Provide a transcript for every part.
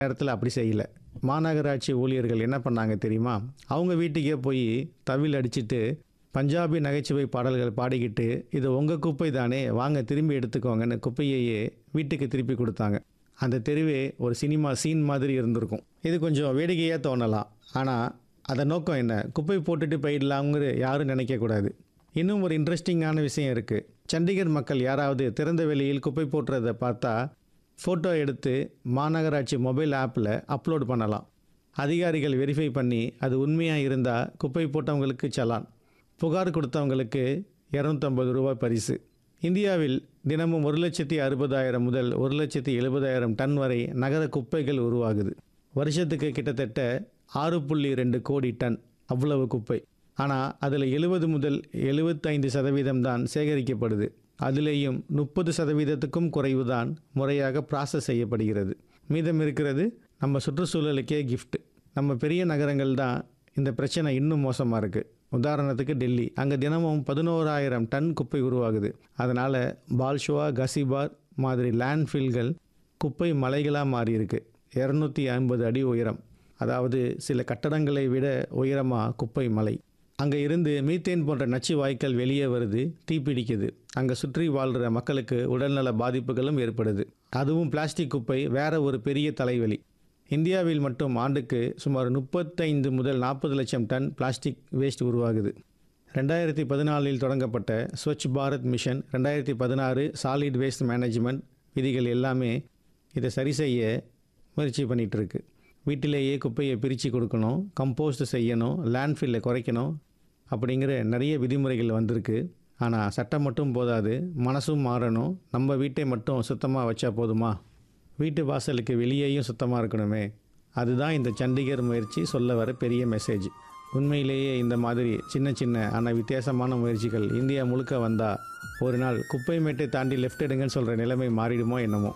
நேரத்தில் அப்படி செய்யல மாநகராட்சி ஊழியர்கள் என்ன பண்ணாங்க தெரியுமா அவங்க வீட்டுக்கே போய் தவில் அடிச்சிட்டு பஞ்சாபி நகைச்சுவை பாடல்கள் பாடிக்கிட்டு இது உங்கள் குப்பை தானே வாங்க திரும்பி எடுத்துக்கோங்கன்னு குப்பையையே வீட்டுக்கு திருப்பி கொடுத்தாங்க அந்த தெருவே ஒரு சினிமா சீன் மாதிரி இருந்திருக்கும் இது கொஞ்சம் வேடிக்கையாக தோணலாம் ஆனால் அதன் நோக்கம் என்ன குப்பை போட்டுட்டு போயிடலாம்ங்கிற யாரும் நினைக்கக்கூடாது இன்னும் ஒரு இன்ட்ரெஸ்டிங்கான விஷயம் இருக்குது சண்டிகர் மக்கள் யாராவது திறந்த வெளியில் குப்பை போட்டுறதை பார்த்தா ஃபோட்டோ எடுத்து மாநகராட்சி மொபைல் ஆப்பில் அப்லோட் பண்ணலாம் அதிகாரிகள் வெரிஃபை பண்ணி அது உண்மையாக இருந்தால் குப்பை போட்டவங்களுக்கு சலான் புகார் கொடுத்தவங்களுக்கு இரநூத்தம்பது ரூபாய் பரிசு இந்தியாவில் தினமும் ஒரு லட்சத்தி அறுபதாயிரம் முதல் ஒரு லட்சத்தி எழுபதாயிரம் டன் வரை நகர குப்பைகள் உருவாகுது வருஷத்துக்கு கிட்டத்தட்ட ஆறு புள்ளி ரெண்டு கோடி டன் அவ்வளவு குப்பை ஆனால் அதில் எழுபது முதல் எழுபத்தைந்து சதவீதம் தான் சேகரிக்கப்படுது அதிலேயும் முப்பது சதவீதத்துக்கும் குறைவு தான் முறையாக ப்ராசஸ் செய்யப்படுகிறது மீதம் இருக்கிறது நம்ம சுற்றுச்சூழலுக்கே gift நம்ம பெரிய நகரங்கள் தான் இந்த பிரச்சனை இன்னும் மோசமாக இருக்குது உதாரணத்துக்கு டெல்லி அங்கே தினமும் பதினோராயிரம் டன் குப்பை உருவாகுது அதனால் பால்ஷுவா கசிபார் மாதிரி லேண்ட்ஃபில்கள் குப்பை மலைகளாக மாறி இருக்கு இரநூத்தி ஐம்பது அடி உயரம் அதாவது சில கட்டடங்களை விட உயரமாக குப்பை மலை அங்கே இருந்து மீத்தேன் போன்ற நச்சு வாய்க்கால் வெளியே வருது தீப்பிடிக்குது அங்கே சுற்றி வாழ்கிற மக்களுக்கு உடல்நல பாதிப்புகளும் ஏற்படுது அதுவும் பிளாஸ்டிக் குப்பை வேற ஒரு பெரிய தலைவலி இந்தியாவில் மட்டும் ஆண்டுக்கு சுமார் முப்பத்தைந்து முதல் நாற்பது லட்சம் டன் பிளாஸ்டிக் வேஸ்ட் உருவாகுது ரெண்டாயிரத்தி பதினாலில் தொடங்கப்பட்ட ஸ்வச் பாரத் மிஷன் ரெண்டாயிரத்தி பதினாறு சாலிட் வேஸ்ட் மேனேஜ்மெண்ட் விதிகள் எல்லாமே இதை சரி செய்ய முயற்சி பண்ணிகிட்டு இருக்கு வீட்டிலேயே குப்பையை பிரித்து கொடுக்கணும் கம்போஸ்ட் செய்யணும் லேண்ட்ஃபில்லை குறைக்கணும் அப்படிங்கிற நிறைய விதிமுறைகள் வந்திருக்கு ஆனால் சட்டம் மட்டும் போதாது மனசும் மாறணும் நம்ம வீட்டை மட்டும் சுத்தமாக வச்சா போதுமா வீட்டு வாசலுக்கு வெளியேயும் சுத்தமாக இருக்கணுமே அதுதான் இந்த சண்டிகர் முயற்சி சொல்ல வர பெரிய மெசேஜ் உண்மையிலேயே இந்த மாதிரி சின்ன சின்ன ஆனால் வித்தியாசமான முயற்சிகள் இந்தியா முழுக்க வந்தால் ஒரு நாள் குப்பை மேட்டை தாண்டி லெஃப்ட் எடுங்கன்னு சொல்கிற நிலைமை மாறிடுமோ என்னமோ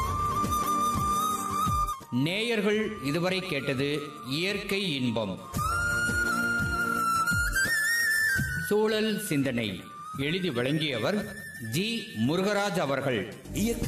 நேயர்கள் இதுவரை கேட்டது இயற்கை இன்பம் சூழல் சிந்தனை எழுதி வழங்கியவர் ஜி முருகராஜ் அவர்கள் இயற்கை